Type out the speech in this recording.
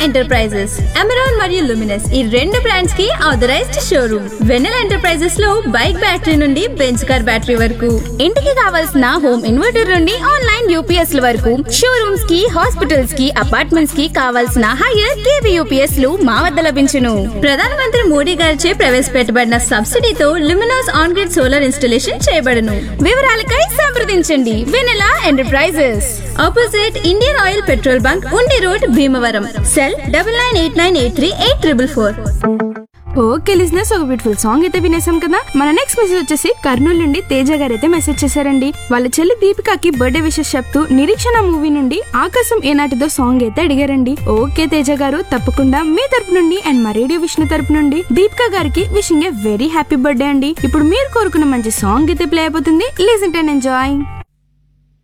enterprises Amaron మరియు Luminous ఈ రెండు బ్రాండ్స్ కి ఆథరైజ్డ్ షోరూమ్ వెన్నెల ఎంటర్ప్రైజెస్ లో బైక్ బ్యాటరీ నుండి బెంచ్ కార్ బ్యాటరీ వరకు ఇంటికి కావాల్సిన హోమ్ ఇన్వర్టర్ నుండి ఆన్లైన్ యూపీఎస్ వరకు షోరూమ్స్ కి హాస్పిటల్స్ కి అపార్ట్మెంట్స్ కి కావాల్సిన హైయర్ కేవీ యూపీఎస్ లు మా వద్ద లభించును ప్రధానమంత్రి మోడీ గారిచే ప్రవేశపెట్టబడిన సబ్సిడీతో Luminous on grid solar installation చేయబడను వివరాలకై సంప్రదించండి Vennela enterprises opposite Indian Oil petrol bunk Undi road Bhimavaram cell double nine eight nine eight three eight triple four okay లిజినెస్ ఒక బ్యూటిఫుల్ సాంగ్ అయితే వినేసాం కదా మన నెక్స్ట్ మెసేజ్ వచ్చేసి కర్నూలు నుండి తేజ గారు అయితే మెసేజ్ చేశారండి వాళ్ళ చెల్లి దీపికాకి బర్త్డే విషెస్ చెప్తూ నిరీక్షణ మూవీ నుండి ఆకాశం ఏనాటిదో సాంగ్ అయితే అడిగారండి ఓకే తేజ గారు తప్పకుండా మీ తరపు నుండి అండ్ మా రేడియో విష్ణు తరపు నుండి దీపికా గారికి wishing a very happy birthday అండి ఇప్పుడు మీరు కోరుకున్న మంచి సాంగ్ అయితే ప్లే అయిపోతుంది లిజన్ అండ్ ఎంజాయ్